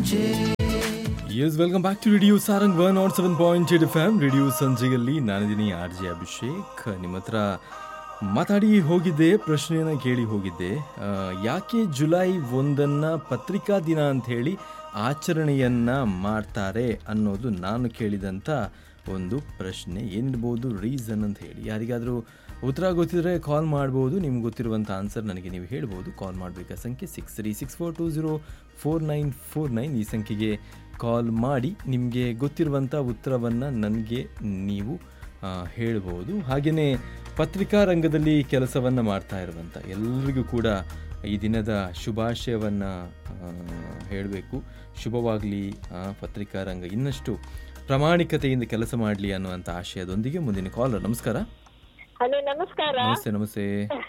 ಸಂಜೆ ಎಸ್ welcome back to radio Sarang one not seven point eight F M radio ಸಂಜೆಯಲ್ಲಿ ನಾನಿದ್ದೀನಿ ಆರ್ ಜೆ ಅಭಿಷೇಕ್ ನಿಮ್ಮ ಹತ್ರ ಮಾತಾಡಿ ಹೋಗಿದ್ದೆ ಪ್ರಶ್ನೆಯನ್ನು ಕೇಳಿ ಹೋಗಿದ್ದೆ ಆ, ಯಾಕೆ ಜುಲೈ ಒಂದನ್ನು ಪತ್ರಿಕಾ ದಿನ ಅಂತ ಹೇಳಿ ಆಚರಣೆಯನ್ನು ಮಾಡ್ತಾರೆ ಅನ್ನೋದು ನಾನು ಕೇಳಿದಂಥ ಒಂದು ಪ್ರಶ್ನೆ ಏನಿರ್ಬೋದು ರೀಸನ್ ಅಂತ ಹೇಳಿ ಯಾರಿಗಾದರೂ ಉತ್ತರ ಗೊತ್ತಿದ್ರೆ ಕಾಲ್ ಮಾಡ್ಬೋದು ನಿಮ್ಗೆ ಗೊತ್ತಿರುವಂಥ ಆನ್ಸರ್ ನನಗೆ ನೀವು ಹೇಳ್ಬೋದು ಕಾಲ್ ಮಾಡಬೇಕಾದ ಸಂಖ್ಯೆ six three six four two zero four nine four nine ಈ ಸಂಖ್ಯೆಗೆ ಕಾಲ್ ಮಾಡಿ ನಿಮಗೆ ಗೊತ್ತಿರುವಂಥ ಉತ್ತರವನ್ನು ನನಗೆ ನೀವು ಆ, ಹೇಳ್ಬೋದು ಹಾಗೆಯೇ ಪತ್ರಿಕಾ ರಂಗದಲ್ಲಿ ಕೆಲಸವನ್ನು ಮಾಡ್ತಾ ಇರುವಂಥ ಎಲ್ಲರಿಗೂ ಕೂಡ ಈ ದಿನದ ಶುಭಾಶಯವನ್ನು ಹೇಳಬೇಕು ಶುಭವಾಗಲಿ ಪತ್ರಿಕಾ ರಂಗ ಇನ್ನಷ್ಟು ಪ್ರಾಮಾಣಿಕತೆಯಿಂದ ಕೆಲಸ ಮಾಡಲಿ ಅನ್ನುವಂಥ ಆಶಯದೊಂದಿಗೆ ಮುಂದಿನ ಕಾಲರ್ ನಮಸ್ಕಾರ ಹಲೋ ನಮಸ್ಕಾರ ನಮಸ್ತೆ ನಮಸ್ತೆ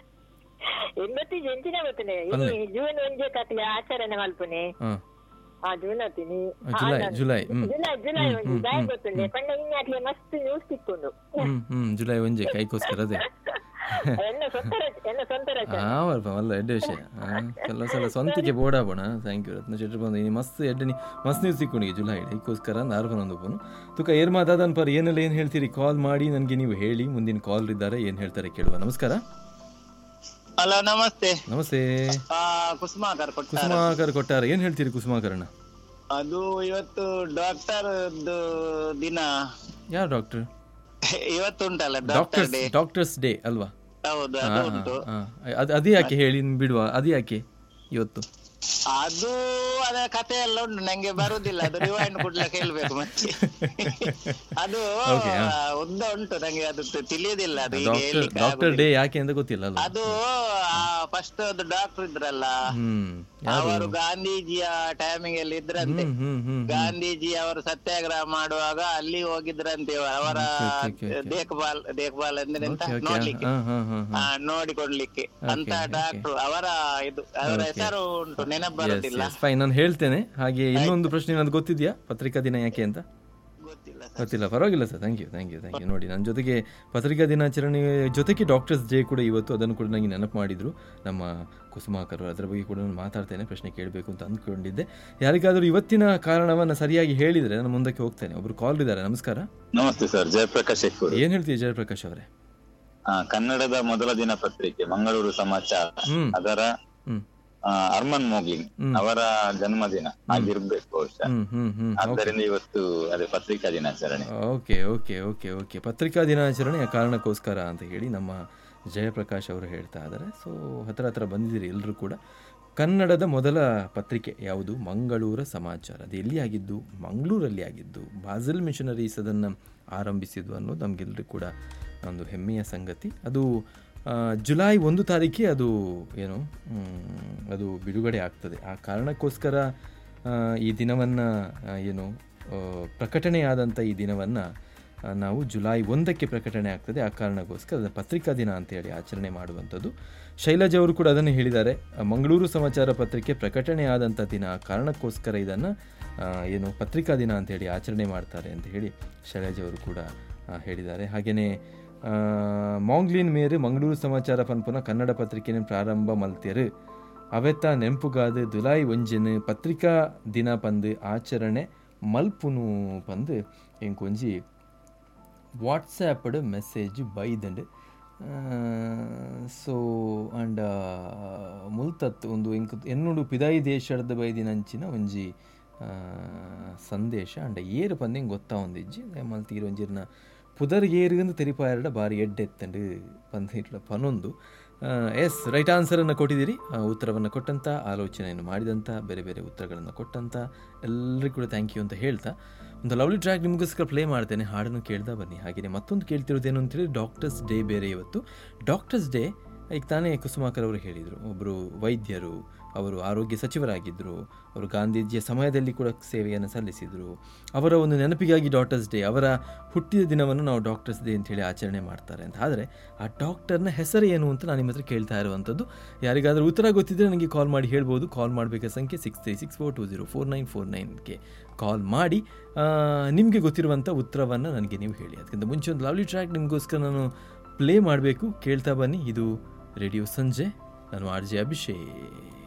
ಎಂಬತ್ತಿ ಜಂಚಿನ ಗೊತ್ತನೆ ಅಲ್ಲೇ. ಜೂನ್ ಒಂಜೆ ಕತ್ಲೆ ಆಚರಣೆ ಮಲ್ಪುನೆ ಹಾಂ ಆ ಜೂನ್ ಅತ್ತೀನಿ ಜುಲೈ ಜುಲೈ ಹ್ಞೂ ಜುಲೈ ಜುಲೈ ಒಂಜಿ ಬಾಯ್ ಗೊತ್ತುಂಡೆ ಪಂಡ ಇನ್ನಾಟ್ಲೆ ಮಸ್ತ್ ನ್ಯೂಸ್ ತಿಕ್ಕೊಂಡು ಹ್ಞೂ ಹ್ಞೂ ಜುಲೈ ಒಂಜೆ ಕೈಕೋಸ್ಕರ ಅದೇ ಎನ್ನ ಸ್ವಂತ ರಚ ಎನ್ನ ಸ್ವಂತ ರಚ ಆ ಬರ್ಪ ಮಲ್ಲ ಎಡ್ಡೆ ವಿಷಯ ಕೆಲ ಸಲ ಸ್ವಂತಕ್ಕೆ ಬೋಡಾಬೋಣ ಥ್ಯಾಂಕ್ ಯು ರತ್ನ ಶೆಟ್ಟಿ ಬಂದು ಈ ಮಸ್ತ್ ಎಡ್ಡೆ ನಿ- ಮಸ್ತ್ ನೀವು ಸಿಕ್ಕೊಂಡು ಜುಲೈ ಇದಕ್ಕೋಸ್ಕರ ನಾರ್ಬನ್ ಒಂದು ಒಬ್ಬನು ತುಕ ಏರ್ ಮಾತಾದನ್ ಪರ್ ಏನೆಲ್ಲ ಏನು ಹೇಳ್ತೀರಿ ಕಾಲ್ ಮಾಡಿ ನನಗೆ ನೀವು ಹೇಳಿ ಮುಂದಿನ ಕಾಲ್ ಇದ್ದಾರೆ ಏನು ಹೇಳ್ತಾರೆ ಕೇಳುವ ನಮಸ್ಕಾರ ಹಲೋ ನಮಸ್ತೆ ನಮಸ್ತೆ ಆ ಕುಸುಮಾಕರ್ ಕೊಟ್ಟ ಕುಸುಮಾಕರ್ ಕೊಟ್ಟಾರ ಏನು ಹೇಳ್ತೀರಿ ಕುಸುಮಾಕರಣ್ಣ ಅದು ಇವತ್ತು ಡಾಕ್ಟರ್ ದಿನ ಯಾರು ಡಾಕ್ಟರ್ ಇವತ್ತು ಉಂಟಲ್ಲ doctor doctors day doctors day ಅಲ್ವಾ ಹೌದು ಹಾ, ಅದು ಹಾ, ಉಂಟು ಹಾ. ಅದು ಅದೇ ಯಾಕೆ ಹೇಳಿ ಬಿಡುವ ಅದು ಯಾಕೆ ಇವತ್ತು ಅದು ಅದ ಕಥೆ ಎಲ್ಲ ಉಂಟು ನಂಗೆ ಬರುದಿಲ್ಲ ಅದು ರಿವೈಂಡ್ ಕೊಡ್ಲಿಕ್ಕೆ ಹೇಳ್ಬೇಕು ಮತ್ತೆ ಅದು Okay, ಹಾ. ಆ, ಉದ್ದ ಉಂಟು ನಂಗೆ ಅದು ತಿ- ತಿಳಿಯುದಿಲ್ಲ ಅದು ಈಗ ಡಾಕ್ಟರ್ ಹೇಳ್ಲಿಕ್ಕೆ ಡಾಕ್ಟರ್ ಆಗುದಿಲ್ಲ. ಡೇ ಯಾಕೆ ಅಂತ ಗೊತ್ತಿಲ್ಲ ಅಲ್ವಾ ಅದು ಫಸ್ಟ್ ಒಂದು ಡಾಕ್ಟರ್ ಇದ್ರಲ್ಲ ಹ್ಮ್ ಯಾರು ಅವರು ಗಾಂಧೀಜಿಯ ಟೈಮಿಂಗ್ ಅಲ್ಲಿ ಇದ್ರಂತೆ ಹ್ಮ್ ಹ್ಮ್ ಹ್ಮ್ ಗಾಂಧೀಜಿ ಅವರು ಸತ್ಯಾಗ್ರಹ ಮಾಡುವಾಗ ಅಲ್ಲಿ ಹೋಗಿದ್ರಂತೆ ಅವರ Okay, okay, okay. ದೇಖ್ಬಾಲ್ ದೇಖ್ಬಾಲ್ ಅಂದ್ರೆ ಎಂತ ಓಕೆ ಓಕೆ ನೋಡ್ಲಿಕ್ಕೆ ಹಾ ಹಾ ಹಾ ಆ, ನೋಡಿಕೊಡ್ಲಿಕ್ಕೆ ಅಂತ okay. ಡಾಕ್ಟರ್ ಅವರ ಇದು ಅವರ ಹೆಸರು ಉಂಟು ನೆನಪು ಬರುದಿಲ್ಲ ಫೈನ್ ನಾನು ಹೇಳ್ತೇನೆ ಹಾಗೆ ಇನ್ನೊಂದು ಪ್ರಶ್ನೆ ನನಗೆ ಗೊತ್ತಿದೆಯಾ ಪತ್ರಿಕಾ ದಿನ ಯಾಕೆ ಅಂತ ಗೊತ್ತಿಲ್ಲ ಸರ್ ಗೊತ್ತಿಲ್ಲ ಪರವಾಗಿಲ್ಲ sir thank you thank you thank you ನೋಡಿ ನನ್ನ ಜೊತೆಗೆ ಪತ್ರಿಕಾ ದಿನಾಚರಣೆ ಜೊತೆಗೆ ಡಾಕ್ಟರ್ಸ್ ಡೇ ಕೂಡ ಇವತ್ತು ಅದನ್ನು ಕೂಡ ನನಗೆ ನೆನಪು ಮಾಡಿದರು ನಮ್ಮ ಕುಸುಮಾಕರು ಅದರ ಬಗ್ಗೆ ಕೂಡ ನಾನು ಮಾತಾಡ್ತೇನೆ ಪ್ರಶ್ನೆ ಕೇಳಬೇಕು ಅಂತ ಅಂದ್ಕೊಂಡಿದ್ದೆ ಯಾರಿಗಾದರೂ ಇವತ್ತಿನ ಕಾರಣವನ್ನು ಸರಿಯಾಗಿ ಹೇಳಿದರೆ ನಾನು ಮುಂದಕ್ಕೆ ಹೋಗ್ತೇನೆ ಒಬ್ರು ಕಾಲ್ ಇದ್ದಾರೆ ನಮಸ್ಕಾರ ನಮಸ್ತೆ ಸರ್ ಜಯಪ್ರಕಾಶ್ ಶೆಕ್ಕೂರು ಏನು ಹೇಳ್ತೀವಿ ಜಯಪ್ರಕಾಶ್ ಅವರೇ ಆ, ಕನ್ನಡದ ಮೊದಲ ದಿನ ಪತ್ರಿಕೆ ಮಂಗಳೂರು ಸಮಾಚಾರ ಹ್ಮ್. ಅದರ ಹ್ಮ್ ಆ, ಅರ್ಮನ್ ಮೋಗ್ಲಿಂಗ್ ಅವರ ಜನ್ಮದಿನ ಆಗಿರ್ಬೇಕು ಬಹುಶಃ ಹ್ಮ್ ಹ್ಮ್ ಹ್ಮ್ ಆದ್ದರಿಂದ ಇವತ್ತು ಅದೇ ಪತ್ರಿಕಾ ದಿನಾಚರಣೆ ಓಕೆ ಓಕೆ ಓಕೆ ಓಕೆ ಪತ್ರಿಕಾ ದಿನಾಚರಣೆಯ ಕಾರಣಕ್ಕೋಸ್ಕರ ಅಂತ ಹೇಳಿ ನಮ್ಮ ಜಯಪ್ರಕಾಶ್ ಅವರು ಹೇಳ್ತಾ ಇದ್ದಾರೆ ಸೊ ಹತ್ರ ಹತ್ರ ಬಂದಿದ್ದೀರಿ ಎಲ್ಲರೂ ಕೂಡ ಕನ್ನಡದ ಮೊದಲ ಪತ್ರಿಕೆ ಯಾವುದು ಮಂಗಳೂರ ಸಮಾಚಾರ ಅದು ಎಲ್ಲಿ ಆಗಿದ್ದು ಮಂಗಳೂರಲ್ಲಿ ಆಗಿದ್ದು ಬಾಜಲ್ ಮಿಷನರೀಸ್ ಅದನ್ನು ಆರಂಭಿಸಿದ್ದು ಅನ್ನೋದು ನಮಗೆಲ್ಲರಿಗೂ ಕೂಡ ಒಂದು ಹೆಮ್ಮೆಯ ಸಂಗತಿ ಅದು ಆ, ಜುಲೈ ಒಂದು ತಾರೀಕಿಗೆ ಅದು ಏನು ಮ್, ಅದು ಬಿಡುಗಡೆ ಆಗ್ತದೆ ಆ ಕಾರಣಕ್ಕೋಸ್ಕರ ಆ, ಈ ದಿನವನ್ನು ಏನು ಆ, ಪ್ರಕಟಣೆಯಾದಂಥ ಈ ದಿನವನ್ನು ನಾವು ಜುಲೈ ಒಂದಕ್ಕೆ ಪ್ರಕಟಣೆ ಆಗ್ತದೆ ಆ ಕಾರಣಕ್ಕೋಸ್ಕರ ಅದನ್ನ ಪತ್ರಿಕಾ ದಿನ ಅಂತೇಳಿ ಆಚರಣೆ ಮಾಡುವಂಥದ್ದು ಶೈಲಜ್ ಅವರು ಕೂಡ ಅದನ್ನು ಹೇಳಿದ್ದಾರೆ ಆ, ಮಂಗಳೂರು ಸಮಾಚಾರ ಪತ್ರಿಕೆ ಪ್ರಕಟಣೆಯಾದಂಥ ದಿನ ಆ ಕಾರಣಕ್ಕೋಸ್ಕರ ಇದನ್ನು ಏನು ಪತ್ರಿಕಾ ದಿನ ಅಂತೇಳಿ ಆಚರಣೆ ಮಾಡ್ತಾರೆ ಅಂತ ಹೇಳಿ ಶೈಲಜ್ ಅವರು ಕೂಡ ಆ, ಹೇಳಿದ್ದಾರೆ ಹಾಗೆಯೇ ಮಾಂಗ್ಲಿನ್ ಮೇರೆ ಮಂಗಳೂರು ಸಮಾಚಾರ ಪನ್ಪುನ ಕನ್ನಡ ಪತ್ರಿಕೆನ ಪ್ರಾರಂಭ ಮಲ್ತೆರು ಅವೆತ್ತ ನೆಂಪುಗಾದ ದುಲಾಯ್ ಒಂಜಿನ ಪತ್ರಿಕಾ ದಿನ ಪಂದು ಆಚರಣೆ ಮಲ್ಪುನು ಪಂದು ಎಂಕೊಂಜಿ ವಾಟ್ಸಾಪ್ಡ್ ಮೆಸೇಜ್ ಬೈದಂಡು ಸೊ ಅಂಡ್ ಮುಲ್ತತ್ ಒಂದು ಎಂಕ್ ಎನ್ನುಡು ಪಿದಾಯಿ ದೇಶದ ಬೈದಿನಂಚಿನ ಒಂಜಿ ಆ, ಸಂದೇಶ ಅಂಡ ಏರು ಪಂದೆ ಗೊತ್ತಾ ಒಂದಿಜ್ಜಿ ಮಲ್ತೀರು ಒಂಜಿರ್ನ ಪುದರ್ ಏರುಗಂದು ತೆರಿಪಾಯರಡ ಬಾರಿ ಎಡ್ಡೆತ್ತಂಡು ಪಂದಿಟ್ಲ ಪನೊಂದು ಎಸ್ ರೈಟ್ ಆನ್ಸರನ್ನು ಕೊಟ್ಟಿದ್ದೀರಿ ಆ, ಉತ್ತರವನ್ನು ಕೊಟ್ಟಂಥ ಆಲೋಚನೆಯನ್ನು ಮಾಡಿದಂಥ ಬೇರೆ ಬೇರೆ ಉತ್ತರಗಳನ್ನು ಕೊಟ್ಟಂಥ ಎಲ್ಲರಿಗೂ ಕೂಡ ಥ್ಯಾಂಕ್ ಯು ಅಂತ ಹೇಳ್ತಾ ಒಂದು ಲವ್ಲಿ ಟ್ರ್ಯಾಕ್ ನಿಮಗೋಸ್ಕರ ಪ್ಲೇ ಮಾಡ್ತೇನೆ ಹಾಡನ್ನು ಕೇಳ್ತಾ ಬನ್ನಿ ಹಾಗೆಯೇ ಮತ್ತೊಂದು ಕೇಳ್ತಿರೋದೇನು ಅಂತೇಳಿ ಡಾಕ್ಟರ್ಸ್ ಡೇ ಬೇರೆ ಇವತ್ತು ಡಾಕ್ಟರ್ಸ್ ಡೇ ಈಗ ತಾನೇ ಕುಸುಮಾಕರ್ ಅವರು ಹೇಳಿದರು ಒಬ್ಬರು ವೈದ್ಯರು ಅವರು ಆರೋಗ್ಯ ಸಚಿವರಾಗಿದ್ದರು ಅವರು ಗಾಂಧೀಜಿಯ ಸಮಯದಲ್ಲಿ ಕೂಡ ಸೇವೆಯನ್ನು ಸಲ್ಲಿಸಿದರು ಅವರ ಒಂದು ನೆನಪಿಗಾಗಿ ಡಾಕ್ಟರ್ಸ್ ಡೇ ಅವರ ಹುಟ್ಟಿದ ದಿನವನ್ನು ನಾವು ಡಾಕ್ಟರ್ಸ್ ಡೇ ಅಂತೇಳಿ ಆಚರಣೆ ಮಾಡ್ತಾರೆ ಅಂತ ಆದರೆ ಆ ಡಾಕ್ಟರ್ನ ಹೆಸರು ಏನು ಅಂತ ನಾನು ನಿಮ್ಮ ಹತ್ರ ಕೇಳ್ತಾ ಇರುವಂಥದ್ದು ಯಾರಿಗಾದರೂ ಉತ್ತರ ಗೊತ್ತಿದ್ದರೆ ನನಗೆ ಕಾಲ್ ಮಾಡಿ ಹೇಳ್ಬೋದು ಕಾಲ್ ಮಾಡಬೇಕಾದ ಸಂಖ್ಯೆ six three six four two zero four nine four ನೈನ್ಗೆ ಕಾಲ್ ಮಾಡಿ ನಿಮಗೆ ಗೊತ್ತಿರುವಂಥ ಉತ್ತರವನ್ನು ನನಗೆ ನೀವು ಹೇಳಿ ಅದಕ್ಕಿಂತ ಮುಂಚೆ ಒಂದು ಲವ್ಲಿ ಟ್ರ್ಯಾಕ್ ನಿಮಗೋಸ್ಕರ ನಾನು ಪ್ಲೇ ಮಾಡಬೇಕು ಕೇಳ್ತಾ ಬನ್ನಿ ಇದು ರೇಡಿಯೋ ಸಂಜೆ ನಾನು ಆರ್ ಜೆ ಅಭಿಷೇಕ್